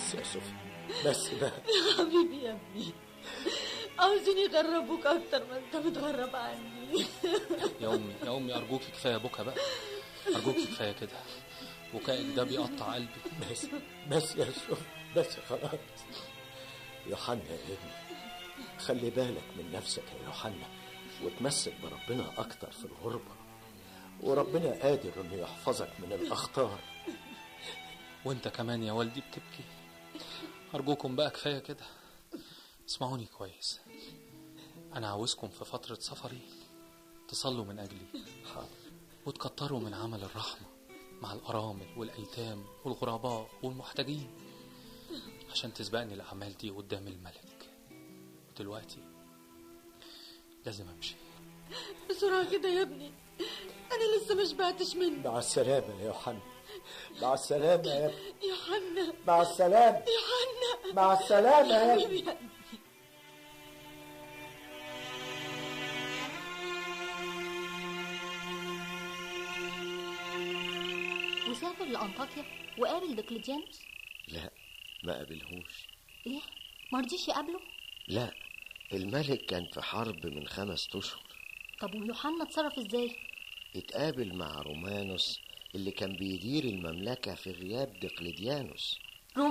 بس يا صوفي بس بقى يا حبيبي يا ابني عاوزين يغربوك اكتر ما انت بتغرب عني يا امي يا امي ارجوكي كفايه بكا بقى ارجوكي كفايه كده بكائك ده بيقطع قلبي بس بس يا صوفي بس خلاص يوحنا يا ابني خلي بالك من نفسك يا يوحنا وتمسك بربنا أكتر في الغربة وربنا قادر إنه يحفظك من الأخطار وانت كمان يا والدي بتبكي ارجوكم بقى كفايه كده اسمعوني كويس انا عاوزكم في فتره سفري تصلوا من اجلي حاضر وتكتروا من عمل الرحمه مع الارامل والايتام والغرباء والمحتاجين عشان تسبقني الاعمال دي قدام الملك ودلوقتي لازم امشي بسرعة كده يا ابني انا لسه ما شبعتش منك مع السلامة يا يوحنا مع السلامة يا ابني يا حنا مع السلامة يا حنا مع السلامة يا ابني حبيبي يا ابني وسافر لأنطاكيا وقابل دقلديانوس لا ما قابلهوش ايه مرضيش يقابله لا الملك كان في حرب من خمس اشهر طب ويوحنا اتصرف ازاي اتقابل مع رومانوس اللي كان بيدير المملكة في غياب دقلديانوس